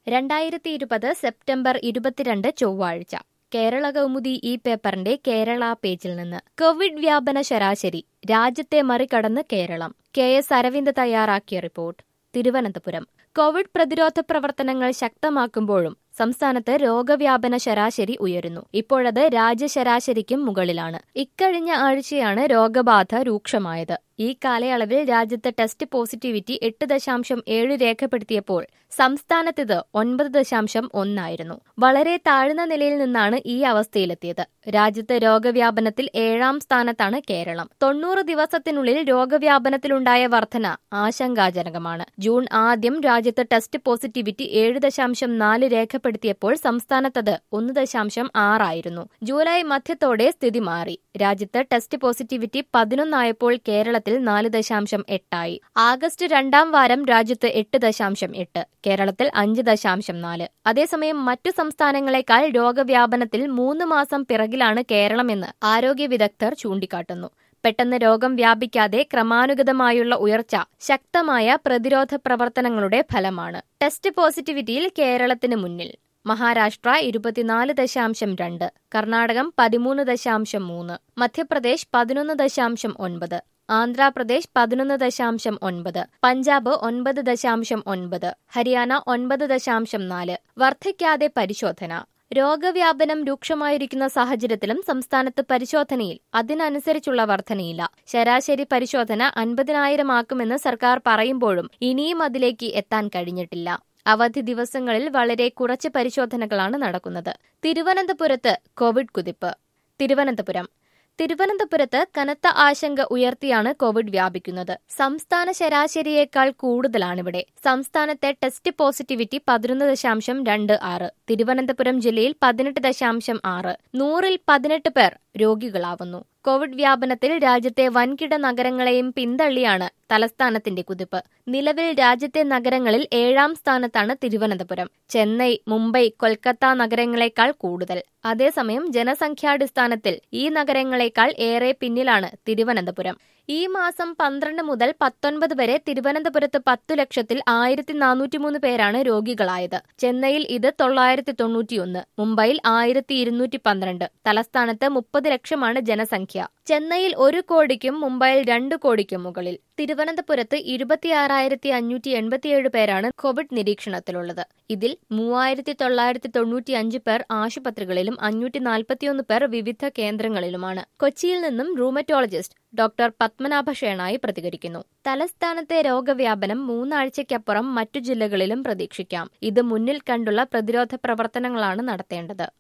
രണ്ടായിരത്തി ഇരുപത് സെപ്റ്റംബർ ഇരുപത്തിരണ്ട് ചൊവ്വാഴ്ച കേരള കൗമുദി ഈ പേപ്പറിന്റെ കേരള പേജിൽ നിന്ന് കോവിഡ് വ്യാപന ശരാശരി രാജ്യത്തെ മറികടന്ന് കേരളം കെ എസ് അരവിന്ദ് തയ്യാറാക്കിയ റിപ്പോർട്ട് തിരുവനന്തപുരം കോവിഡ് പ്രതിരോധ പ്രവർത്തനങ്ങൾ ശക്തമാക്കുമ്പോഴും സംസ്ഥാനത്ത് രോഗവ്യാപന ശരാശരി ഉയരുന്നു ഇപ്പോഴത് രാജ്യ ശരാശരിക്കും മുകളിലാണ് ഇക്കഴിഞ്ഞ ആഴ്ചയാണ് രോഗബാധ രൂക്ഷമായത് ഈ കാലയളവിൽ രാജ്യത്ത് ടെസ്റ്റ് പോസിറ്റിവിറ്റി എട്ട് ദശാംശം ഏഴ് രേഖപ്പെടുത്തിയപ്പോൾ സംസ്ഥാനത്തിത് ഒൻപത് ദശാംശം ഒന്നായിരുന്നു വളരെ താഴ്ന്ന നിലയിൽ നിന്നാണ് ഈ അവസ്ഥയിലെത്തിയത് രാജ്യത്ത് രോഗവ്യാപനത്തിൽ ഏഴാം സ്ഥാനത്താണ് കേരളം തൊണ്ണൂറ് ദിവസത്തിനുള്ളിൽ രോഗവ്യാപനത്തിലുണ്ടായ വർധന ആശങ്കാജനകമാണ് ജൂൺ ആദ്യം രാജ്യത്ത് ടെസ്റ്റ് പോസിറ്റിവിറ്റി ഏഴ് ദശാംശം നാല് രേഖപ്പെടുത്തിയപ്പോൾ സംസ്ഥാനത്തത് ഒന്ന് ദശാംശം ആറായിരുന്നു ജൂലൈ മധ്യത്തോടെ സ്ഥിതി മാറി രാജ്യത്ത് ടെസ്റ്റ് പോസിറ്റിവിറ്റി പതിനൊന്നായപ്പോൾ കേരളത്തിൽ നാല് ദശാംശം എട്ടായി ആഗസ്റ്റ് രണ്ടാം വാരം രാജ്യത്ത് എട്ട് ദശാംശം എട്ട് കേരളത്തിൽ അഞ്ച് ദശാംശം നാല് അതേസമയം മറ്റു സംസ്ഥാനങ്ങളെക്കാൾ രോഗവ്യാപനത്തിൽ മൂന്ന് മാസം പിറകിലാണ് കേരളമെന്ന് ആരോഗ്യ വിദഗ്ധർ ചൂണ്ടിക്കാട്ടുന്നു പെട്ടെന്ന് രോഗം വ്യാപിക്കാതെ ക്രമാനുഗതമായുള്ള ഉയർച്ച ശക്തമായ പ്രതിരോധ പ്രവർത്തനങ്ങളുടെ ഫലമാണ് ടെസ്റ്റ് പോസിറ്റിവിറ്റിയിൽ കേരളത്തിന് മുന്നിൽ മഹാരാഷ്ട്ര ഇരുപത്തിനാല് ദശാംശം രണ്ട് കർണാടകം പതിമൂന്ന് ദശാംശം മൂന്ന് മധ്യപ്രദേശ് പതിനൊന്ന് ദശാംശം ഒൻപത് ആന്ധ്രാപ്രദേശ് പതിനൊന്ന് ദശാംശം ഒൻപത് പഞ്ചാബ് ഒൻപത് ദശാംശം ഒൻപത് ഹരിയാന ഒൻപത് ദശാംശം നാല് വർദ്ധിക്കാതെ പരിശോധന രോഗവ്യാപനം രൂക്ഷമായിരിക്കുന്ന സാഹചര്യത്തിലും സംസ്ഥാനത്ത് പരിശോധനയിൽ അതിനനുസരിച്ചുള്ള വർധനയില്ല ശരാശരി പരിശോധന അൻപതിനായിരം ആക്കുമെന്ന് സർക്കാർ പറയുമ്പോഴും ഇനിയും അതിലേക്ക് എത്താൻ കഴിഞ്ഞിട്ടില്ല അവധി ദിവസങ്ങളിൽ വളരെ കുറച്ച് പരിശോധനകളാണ് നടക്കുന്നത് തിരുവനന്തപുരത്ത് കോവിഡ് കുതിപ്പ് തിരുവനന്തപുരം തിരുവനന്തപുരത്ത് കനത്ത ആശങ്ക ഉയർത്തിയാണ് കോവിഡ് വ്യാപിക്കുന്നത് സംസ്ഥാന ശരാശരിയേക്കാൾ കൂടുതലാണിവിടെ സംസ്ഥാനത്തെ ടെസ്റ്റ് പോസിറ്റിവിറ്റി പതിനൊന്ന് ദശാംശം രണ്ട് ആറ് തിരുവനന്തപുരം ജില്ലയിൽ പതിനെട്ട് ദശാംശം ആറ് നൂറിൽ പതിനെട്ട് പേർ രോഗികളാവുന്നു കോവിഡ് വ്യാപനത്തിൽ രാജ്യത്തെ വൻകിട നഗരങ്ങളെയും പിന്തള്ളിയാണ് തലസ്ഥാനത്തിന്റെ കുതിപ്പ് നിലവിൽ രാജ്യത്തെ നഗരങ്ങളിൽ ഏഴാം സ്ഥാനത്താണ് തിരുവനന്തപുരം ചെന്നൈ മുംബൈ കൊൽക്കത്ത നഗരങ്ങളെക്കാൾ കൂടുതൽ അതേസമയം ജനസംഖ്യാടിസ്ഥാനത്തിൽ ഈ നഗരങ്ങളെക്കാൾ ഏറെ പിന്നിലാണ് തിരുവനന്തപുരം ഈ മാസം പന്ത്രണ്ട് മുതൽ പത്തൊൻപത് വരെ തിരുവനന്തപുരത്ത് പത്തു ലക്ഷത്തിൽ ആയിരത്തി നാനൂറ്റിമൂന്ന് പേരാണ് രോഗികളായത് ചെന്നൈയിൽ ഇത് തൊള്ളായിരത്തി തൊണ്ണൂറ്റിയൊന്ന് മുംബൈയിൽ ആയിരത്തി ഇരുന്നൂറ്റി പന്ത്രണ്ട് തലസ്ഥാനത്ത് മുപ്പത് ലക്ഷമാണ് ജനസംഖ്യ ചെന്നൈയിൽ ഒരു കോടിക്കും മുംബൈയിൽ രണ്ട് കോടിക്കും മുകളിൽ തിരുവനന്തപുരത്ത് ഇരുപത്തിയാറായിരത്തി അഞ്ഞൂറ്റി എൺപത്തിയേഴ് പേരാണ് കോവിഡ് നിരീക്ഷണത്തിലുള്ളത് ഇതിൽ മൂവായിരത്തി തൊള്ളായിരത്തി തൊണ്ണൂറ്റി അഞ്ച് പേർ ആശുപത്രികളിലും അഞ്ഞൂറ്റി നാൽപ്പത്തിയൊന്ന് പേർ വിവിധ കേന്ദ്രങ്ങളിലുമാണ് കൊച്ചിയിൽ നിന്നും റൂമറ്റോളജിസ്റ്റ് ഡോക്ടർ പത്മനാഭ ഷേണായി പ്രതികരിക്കുന്നു തലസ്ഥാനത്തെ രോഗവ്യാപനം മൂന്നാഴ്ചയ്ക്കപ്പുറം മറ്റു ജില്ലകളിലും പ്രതീക്ഷിക്കാം ഇത് മുന്നിൽ കണ്ടുള്ള പ്രതിരോധ പ്രവർത്തനങ്ങളാണ് നടത്തേണ്ടത്